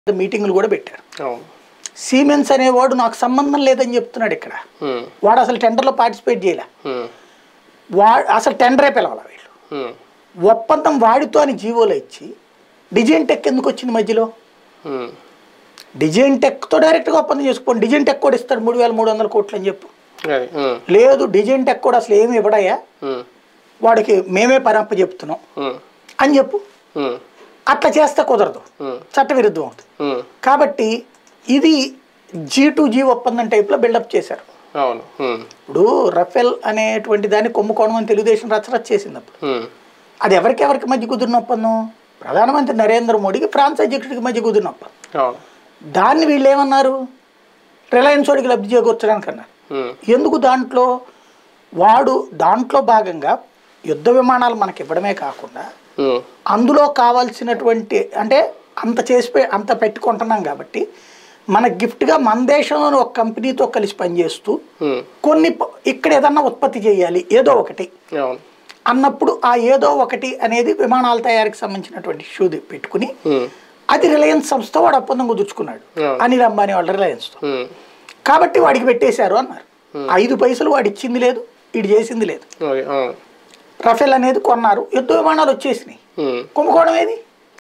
మీటింగులు కూడా పెట్టారు అవును సీమెన్స్ అనేవాడు నాకు సంబంధం లేదని చెప్తున్నాడు ఇక్కడ ఉమ్, వాడు అసలు టెండర్లో పార్టిసిపేట్ చేయలే ఉమ్, వా అసలు టెండరే పిలవాల వీళ్ళు ఉమ్, ఒప్పందం వాడితో అని జీవోలో ఇచ్చి డిజైన్ టెక్ ఎందుకు వచ్చింది మధ్యలో ఉమ్, డిజైన్ టెక్తో డైరెక్ట్గా ఒప్పందం చేసుకోండి డిజైన్ టెక్ కూడా ఇస్తాడు మూడు వేల మూడు వందల కోట్లు అని చెప్పు అది ఉమ్, లేదు డిజైన్ టెక్ కూడా అసలు ఏమి ఇవ్వడయ్యా ఉమ్, వాడికి మేమే పరంప చెప్తున్నాం ఉమ్, అని చెప్పు ఉమ్, అట్లా చేస్తే కుదరదు ఉమ్, చట్టవిరుద్ధం అవుతుంది ఉమ్, కాబట్టి ఇది జీ టు జీ ఒప్పందం టైప్లో బిల్డప్ చేశారు అవును ఉమ్, ఇప్పుడు రఫేల్ అనేటువంటి దాన్ని కొమ్ముకోవడం అని తెలుగుదేశం రచరచ చేసింది అప్పుడు ఉమ్, అది ఎవరికి ఎవరికి మధ్య కుదిరిన ఒప్పందం ప్రధానమంత్రి నరేంద్ర మోడీకి ఫ్రాన్స్ అధ్యక్షుడికి మధ్య కుదిరిన ఒప్పందం అవును దాన్ని వీళ్ళు ఏమన్నారు రిలయన్స్ వాడికి లబ్ధి చేకూర్చడానికి అన్నారు ఉమ్, ఎందుకు దాంట్లో వాడు దాంట్లో భాగంగా యుద్ధ విమానాలు మనకి ఇవ్వడమే కాకుండా ఉమ్, అందులో కావాల్సినటువంటి అంటే అంత చేసి పె- అంత పెట్టుకుంటున్నాం కాబట్టి మన గిఫ్ట్గా మన దేశంలోని ఒక కంపెనీతో కలిసి పనిచేస్తూ ఉమ్, కొన్ని ప- ఇక్కడ ఏదన్నా ఉత్పత్తి చేయాలి ఏదో ఒకటి అవును అన్నప్పుడు ఆ ఏదో ఒకటి అనేది విమానాల తయారీకి సంబంధించినటువంటి ఇష్యూ పెట్టుకుని ఉమ్, అది రిలయన్స్ సంస్థ వాడు ఒప్పందం కుదుర్చుకున్నాడు Yeah. అనిల్ అంబానీ వాళ్ళ రిలయన్స్తో ఉమ్, కాబట్టి వాడికి పెట్టేశారు అన్నారు ఐదు పైసలు వాడు ఇచ్చింది లేదు ఇటు చేసింది లేదు అది అవును రఫేల్ అనేది కొన్నారు యుద్ధ విమానాలు వచ్చేసినాయి ఉమ్, కుంభకోణం ఏది